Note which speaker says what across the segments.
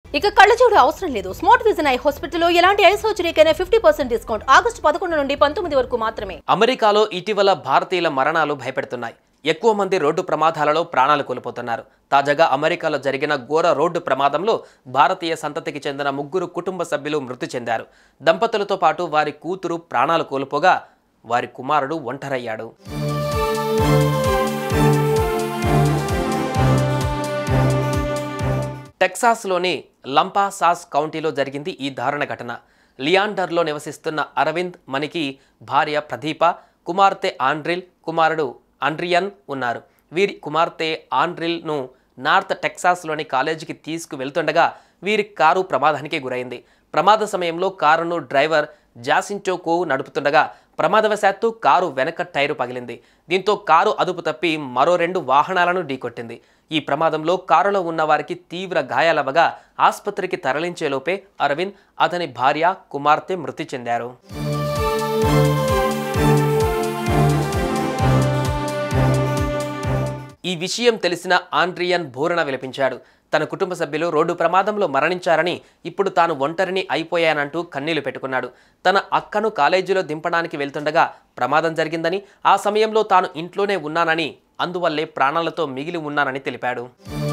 Speaker 1: ఇక కళ్ళజోడు అవసరం లేదు స్మార్ట్ విజన్ ఐ హాస్పిటల్లో ఎలాంటి ఐ సర్జరీకైనా ఫిఫ్టీ పర్సెంట్ డిస్కౌంట్ ఆగస్టు పదకొండు నుండి పంతొమ్మిది వరకు మాత్రమే
Speaker 2: అమెరికాలో ఇటీవల భారతీయుల మరణాలు భయపెడుతున్నాయి ఎక్కువ మంది రోడ్డు ప్రమాదాలలో ప్రాణాలు కోల్పోతున్నారు తాజాగా అమెరికాలో జరిగిన ఘోర రోడ్డు ప్రమాదంలో భారతీయ సంతతికి చెందిన ముగ్గురు కుటుంబ సభ్యులు మృతి చెందారు దంపతులతో పాటు వారి కూతురు ప్రాణాలు కోల్పోగా వారి కుమారుడు ఒంటరయ్యాడు టెక్సాస్లోని లంపాసాస్ కౌంటీలో జరిగింది ఈ దారుణ ఘటన లియాండర్లో నివసిస్తున్న అరవింద్ మనికి భార్య ప్రదీప కుమార్తె ఆండ్రిల్ కుమారుడు ఆండ్రియన్ ఉన్నారు వీరి కుమార్తె ఆండ్రిల్ను నార్త్ టెక్సాస్లోని కాలేజీకి తీసుకువెళ్తుండగా వీరి కారు ప్రమాదానికి గురైంది ప్రమాద సమయంలో కారును డ్రైవర్ జాసించో కోవు నడుపుతుండగా ప్రమాదవశాత్తు కారు వెనక టైరు పగిలింది దీంతో కారు అదుపు తప్పి మరో రెండు వాహనాలను ఢీకొట్టింది ఈ ప్రమాదంలో కారులో ఉన్న వారికి తీవ్ర గాయాలవగా ఆసుపత్రికి తరలించేలోపే అరవింద్ అతని భార్య కుమార్తె మృతి చెందారు ఈ విషయం తెలిసిన ఆండ్రియన్ బోరణ విలపించాడు తన కుటుంబ సభ్యులు రోడ్డు ప్రమాదంలో మరణించారని ఇప్పుడు తాను ఒంటరిని అయిపోయానంటూ కన్నీళ్లు పెట్టుకున్నాడు తన అక్కను కాలేజీలో దింపడానికి వెళ్తుండగా ప్రమాదం జరిగిందని ఆ సమయంలో తాను ఇంట్లోనే ఉన్నానని అందువల్లే ప్రాణాలతో మిగిలి ఉన్నానని తెలిపాడు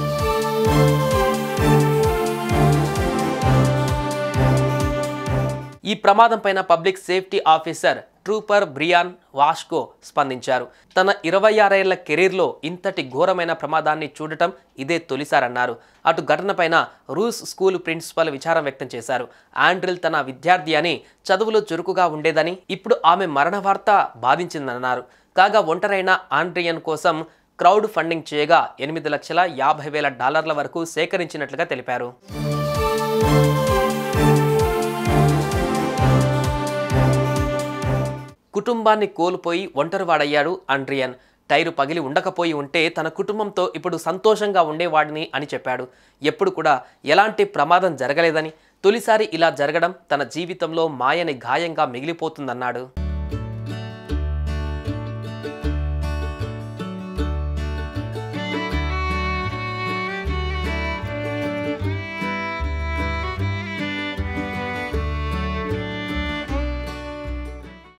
Speaker 2: ఈ ప్రమాదం పైన public safety officer trooper Brian Washko స్పందించారు తన ఇరవై ఆరేళ్ల కెరీర్లో ఇంతటి ఘోరమైన ప్రమాదాన్ని చూడటం ఇదే తొలిసారన్నారు అటు ఘటనపైన రూస్ స్కూల్ ప్రిన్సిపల్ విచారం వ్యక్తం చేశారు ఆండ్రిల్ తన విద్యార్థి అని చదువులో చురుకుగా ఉండేదని ఇప్పుడు ఆమె మరణ వార్త బాధించిందన్నారు కాగా ఒంటరైన ఆండ్రియన్ కోసం క్రౌడ్ ఫండింగ్ చేయగా ఎనిమిది లక్షల యాభై వేల డాలర్ల వరకు సేకరించినట్లుగా తెలిపారు కుటుంబాన్ని కోల్పోయి ఒంటరివాడయ్యాడు ఆండ్రియన్ టైరు పగిలి ఉండకపోయి ఉంటే తన కుటుంబంతో ఇప్పుడు సంతోషంగా ఉండేవాడిని అని చెప్పాడు ఎప్పుడు కూడా ఎలాంటి ప్రమాదం జరగలేదని తొలిసారి ఇలా జరగడం తన జీవితంలో మాయని గాయంగా మిగిలిపోతుందన్నాడు